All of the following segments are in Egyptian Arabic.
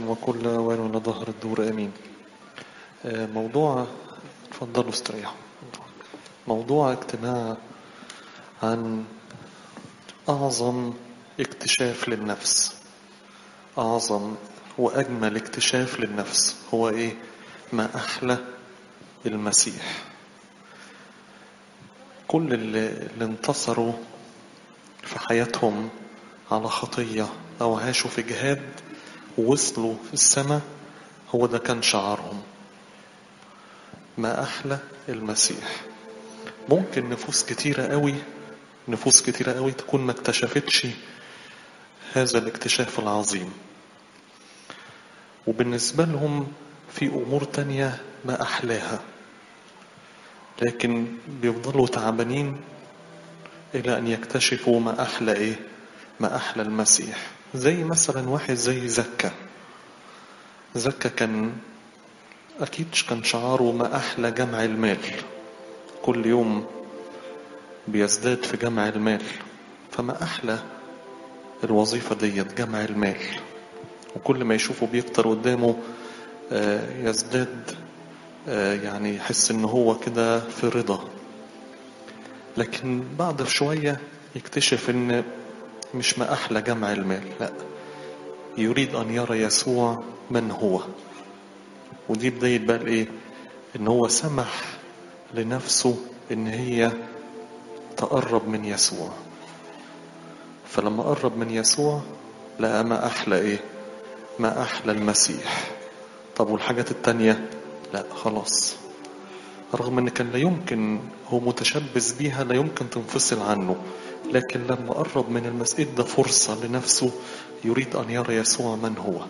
وكل أوان ولا ظهر الدور أمين آه، موضوع اتفضلوا استريحوا موضوع اجتماع عن أعظم اكتشاف للنفس أعظم وأجمل اكتشاف للنفس هو إيه؟ ما أحلى المسيح كل اللي, اللي انتصروا في حياتهم على خطية أو عاشوا في جهاد ووصلوا في السماء هو ده كان شعارهم ما أحلى المسيح ممكن نفوس كتيرة قوي نفوس كتيرة قوي تكون ما اكتشفتش هذا الاكتشاف العظيم وبالنسبة لهم في أمور تانية ما أحلاها لكن بيفضلوا تعبانين إلى أن يكتشفوا ما أحلى إيه ما أحلى المسيح زي مثلا واحد زي زكا زكا كان أكيد كان شعاره ما أحلى جمع المال كل يوم بيزداد في جمع المال فما أحلى الوظيفة ديت جمع المال وكل ما يشوفه بيكتر قدامه يزداد يعني يحس ان هو كده في رضا لكن بعد شوية يكتشف ان مش ما احلى جمع المال لا يريد ان يرى يسوع من هو ودي بداية بقى الايه ان هو سمح لنفسه ان هي تقرب من يسوع فلما قرب من يسوع لقى ما احلى ايه ما احلى المسيح طب والحاجات التانية لا خلاص رغم ان كان لا يمكن هو متشبث بيها لا يمكن تنفصل عنه لكن لما قرب من المسيح ادى فرصة لنفسه يريد ان يرى يسوع من هو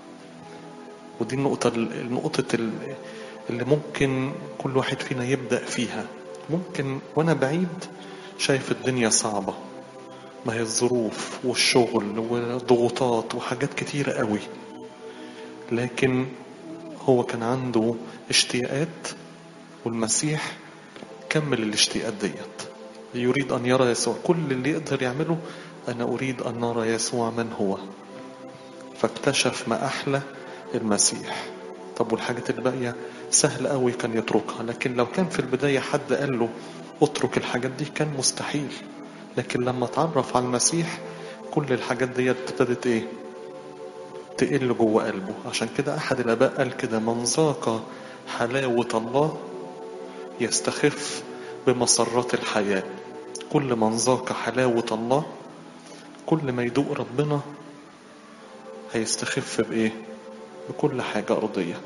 ودي النقطة النقطة اللي ممكن كل واحد فينا يبدأ فيها ممكن وانا بعيد شايف الدنيا صعبة ما هي الظروف والشغل والضغوطات وحاجات كتيرة قوي لكن هو كان عنده اشتياقات والمسيح كمل الاشتياقات ديت يريد أن يرى يسوع كل اللي يقدر يعمله أنا أريد أن نرى يسوع من هو فاكتشف ما أحلى المسيح طب والحاجات الباقية سهل قوي كان يتركها لكن لو كان في البداية حد قال له اترك الحاجات دي كان مستحيل لكن لما اتعرف على المسيح كل الحاجات ديت ابتدت ايه تقل جوه قلبه عشان كده أحد الآباء قال كده من ذاق حلاوة الله يستخف بمسرات الحياة كل من ذاق حلاوة الله كل ما يدوق ربنا هيستخف بإيه بكل حاجة أرضية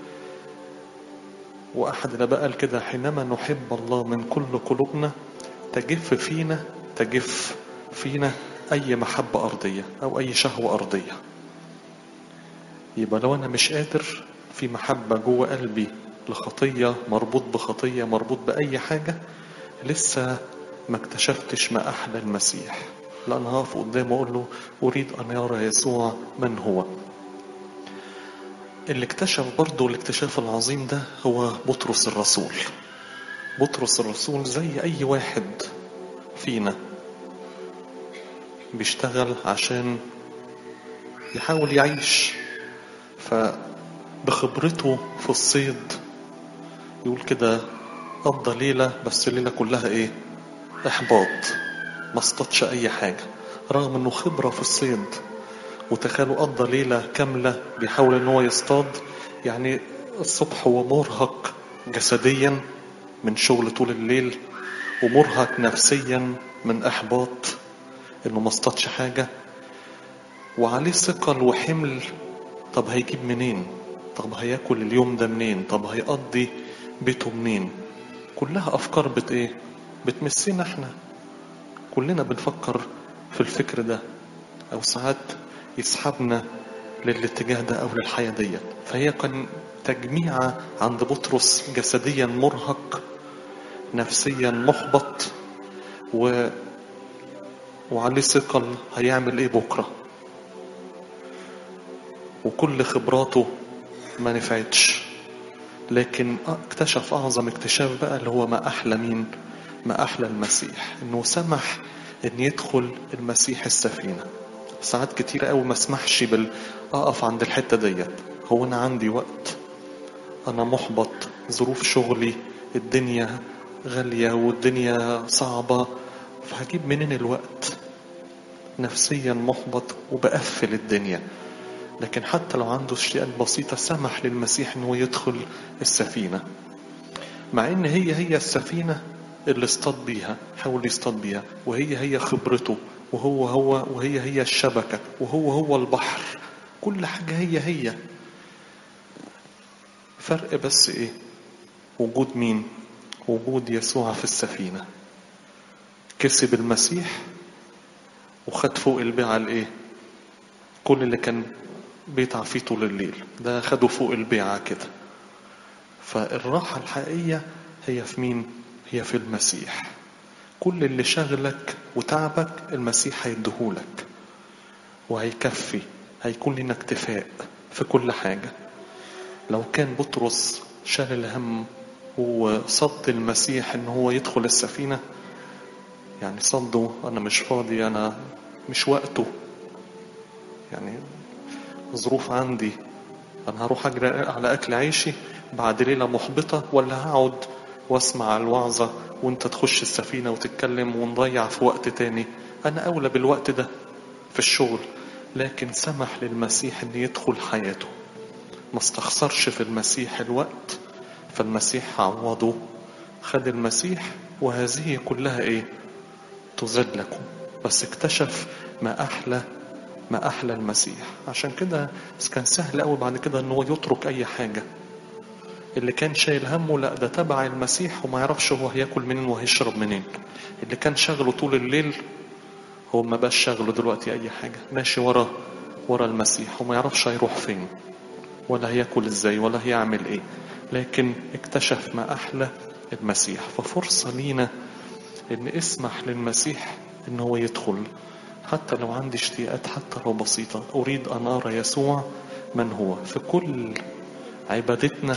وأحد الآباء قال كده حينما نحب الله من كل قلوبنا تجف فينا تجف فينا أي محبة أرضية أو أي شهوة أرضية يبقى لو أنا مش قادر في محبة جوه قلبي لخطية مربوط بخطية مربوط بأي حاجة لسه ما اكتشفتش ما أحلى المسيح لأن هقف قدامه أقول له أريد أن يرى يسوع من هو اللي اكتشف برضه الاكتشاف العظيم ده هو بطرس الرسول بطرس الرسول زي أي واحد فينا بيشتغل عشان يحاول يعيش فبخبرته في الصيد يقول كده قضى ليلة بس الليلة كلها ايه احباط ما اصطادش اي حاجة رغم انه خبرة في الصيد وتخيلوا قضى ليلة كاملة بيحاول ان هو يصطاد يعني الصبح هو مرهق جسديا من شغل طول الليل ومرهق نفسيا من احباط انه ما اصطادش حاجة وعليه ثقل وحمل طب هيجيب منين طب هياكل اليوم ده منين طب هيقضي بيته منين كلها افكار بت ايه بتمسنا احنا كلنا بنفكر في الفكر ده او ساعات يسحبنا للاتجاه ده او للحياة ديت فهي كان تجميعة عند بطرس جسديا مرهق نفسيا محبط و وعليه ثقل هيعمل ايه بكره وكل خبراته ما نفعتش لكن اكتشف أعظم اكتشاف بقى اللي هو ما أحلى مين ما أحلى المسيح إنه سمح إن يدخل المسيح السفينة ساعات كتير قوي ما اسمحش بال أقف عند الحتة ديت هو أنا عندي وقت أنا محبط ظروف شغلي الدنيا غالية والدنيا صعبة فهجيب منين الوقت نفسيا محبط وبقفل الدنيا لكن حتى لو عنده اشتياقات بسيطة سمح للمسيح انه يدخل السفينة مع ان هي هي السفينة اللي اصطاد بيها حاول يصطاد بيها وهي هي خبرته وهو هو وهي هي الشبكة وهو هو البحر كل حاجة هي هي فرق بس ايه وجود مين وجود يسوع في السفينة كسب المسيح وخد فوق البيعة الايه كل اللي كان بيتعب فيه طول الليل ده خده فوق البيعة كده فالراحة الحقيقية هي في مين هي في المسيح كل اللي شغلك وتعبك المسيح هيديهولك وهيكفي هيكون لنا اكتفاء في كل حاجة لو كان بطرس شال الهم وصد المسيح ان هو يدخل السفينة يعني صده انا مش فاضي انا مش وقته يعني ظروف عندي انا هروح اجري على اكل عيشي بعد ليلة محبطة ولا هقعد واسمع الوعظة وانت تخش السفينة وتتكلم ونضيع في وقت تاني انا اولى بالوقت ده في الشغل لكن سمح للمسيح ان يدخل حياته ما استخسرش في المسيح الوقت فالمسيح عوضه خد المسيح وهذه كلها ايه تزاد لكم بس اكتشف ما احلى ما احلى المسيح عشان كده كان سهل قوي بعد كده ان هو يترك اي حاجه اللي كان شايل همه لا ده تبع المسيح وما يعرفش هو هياكل منين وهيشرب منين اللي كان شغله طول الليل هو ما بقاش شغله دلوقتي اي حاجه ماشي ورا ورا المسيح وما يعرفش هيروح فين ولا هياكل ازاي ولا هيعمل ايه لكن اكتشف ما احلى المسيح ففرصه لينا ان اسمح للمسيح ان هو يدخل حتى لو عندي اشتياقات حتى لو بسيطة أريد أن أرى يسوع من هو في كل عبادتنا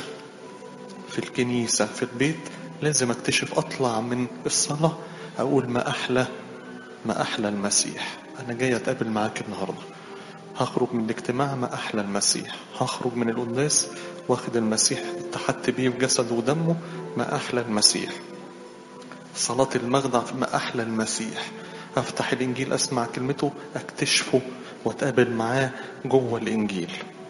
في الكنيسة في البيت لازم اكتشف أطلع من الصلاة أقول ما أحلى ما أحلى المسيح أنا جاي أتقابل معاك النهاردة هخرج من الاجتماع ما أحلى المسيح هخرج من القداس واخد المسيح اتحدت بيه بجسده ودمه ما أحلى المسيح صلاة المغدع ما أحلى المسيح أفتح الإنجيل أسمع كلمته أكتشفه وأتقابل معاه جوه الإنجيل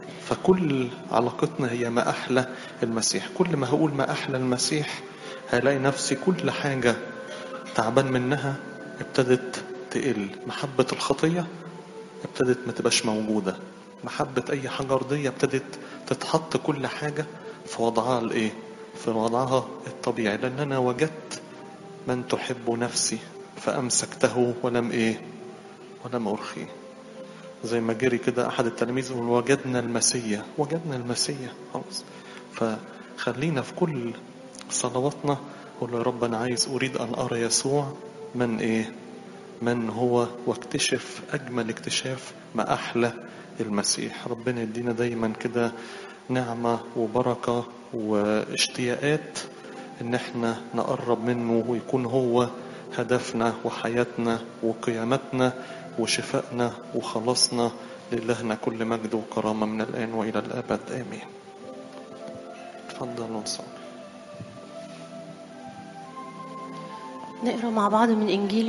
فكل علاقتنا هي ما أحلى المسيح كل ما هقول ما أحلى المسيح هلاقي نفسي كل حاجة تعبان منها ابتدت تقل محبة الخطية ابتدت ما تبقاش موجودة محبة أي حاجة أرضية ابتدت تتحط كل حاجة في وضعها الإيه؟ في وضعها الطبيعي لأن أنا وجدت من تحب نفسي فأمسكته ولم إيه ولم أرخيه زي ما جري كده أحد التلاميذ يقول وجدنا المسيا وجدنا المسيا خلاص فخلينا في كل صلواتنا قول يا رب أنا عايز أريد أن أرى يسوع من إيه من هو واكتشف أجمل اكتشاف ما أحلى المسيح ربنا يدينا دايما كده نعمة وبركة واشتياقات ان احنا نقرب منه ويكون هو هدفنا وحياتنا وقيامتنا وشفائنا وخلاصنا للهنا كل مجد وكرامة من الآن وإلى الأبد آمين تفضل ونصلي نقرا مع بعض من انجيل